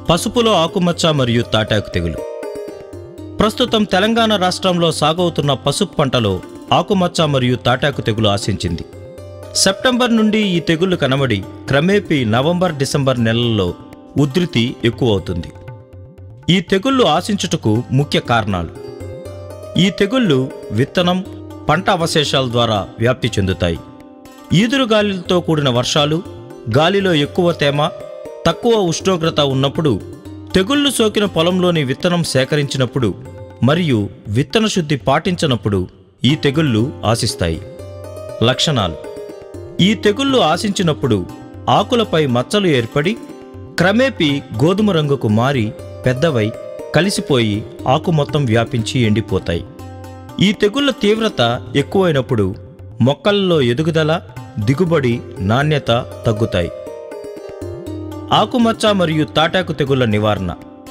పసుపులో ఆకుమచ్చ మరియు తాటాకు తెగులు ప్రస్తుతం తెలంగాణ రాష్ట్రంలో సాగవుతున్న పసుపు పంటలో ఆకుమచ్చ మరియు తాటాకు తెగులు ఆశించింది సెప్టెంబర్ నుండి ఈ తెగుళ్లు కనబడి క్రమేపీ నవంబర్ డిసెంబర్ నెలల్లో ఉధృతి ఎక్కువవుతుంది ఈ తెగుళ్లు ఆశించుటకు ముఖ్య కారణాలు ఈ తెగుళ్లు విత్తనం పంట అవశేషాల ద్వారా వ్యాప్తి చెందుతాయి ఈదురు గాలులతో కూడిన వర్షాలు గాలిలో ఎక్కువ తేమ తక్కువ ఉష్ణోగ్రత ఉన్నప్పుడు తెగుళ్లు సోకిన పొలంలోని విత్తనం సేకరించినప్పుడు మరియు విత్తన శుద్ధి పాటించనప్పుడు ఈ తెగుళ్లు ఆశిస్తాయి లక్షణాలు ఈ తెగుళ్లు ఆశించినప్పుడు ఆకులపై మచ్చలు ఏర్పడి క్రమేపీ గోధుమ రంగుకు మారి పెద్దవై కలిసిపోయి ఆకు మొత్తం వ్యాపించి ఎండిపోతాయి ఈ తెగుళ్ల తీవ్రత ఎక్కువైనప్పుడు మొక్కలలో ఎదుగుదల దిగుబడి నాణ్యత తగ్గుతాయి ఆకుమచ్చ మరియు తాటాకు తెగుళ్ల నివారణ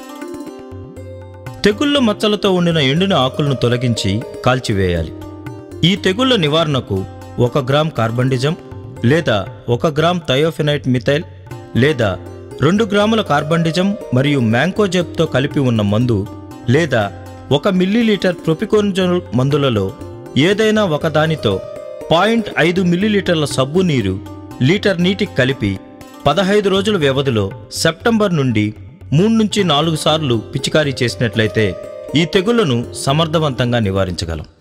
తెగుళ్ళ మచ్చలతో ఉండిన ఎండిన ఆకులను తొలగించి కాల్చివేయాలి ఈ తెగుళ్ల నివారణకు ఒక గ్రామ్ కార్బండిజం లేదా ఒక గ్రామ్ థయోఫినైట్ మిథైల్ లేదా రెండు గ్రాముల కార్బండిజం మరియు మ్యాంకోజెబ్తో కలిపి ఉన్న మందు లేదా ఒక మిల్లీలీటర్ ప్రొపికోన్జోల్ మందులలో ఏదైనా ఒకదానితో పాయింట్ ఐదు మిల్లీలీటర్ల సబ్బు నీరు లీటర్ నీటికి కలిపి పదహైదు రోజుల వ్యవధిలో సెప్టెంబర్ నుండి మూడు నుంచి నాలుగు సార్లు పిచికారీ చేసినట్లయితే ఈ తెగుళ్లను సమర్థవంతంగా నివారించగలం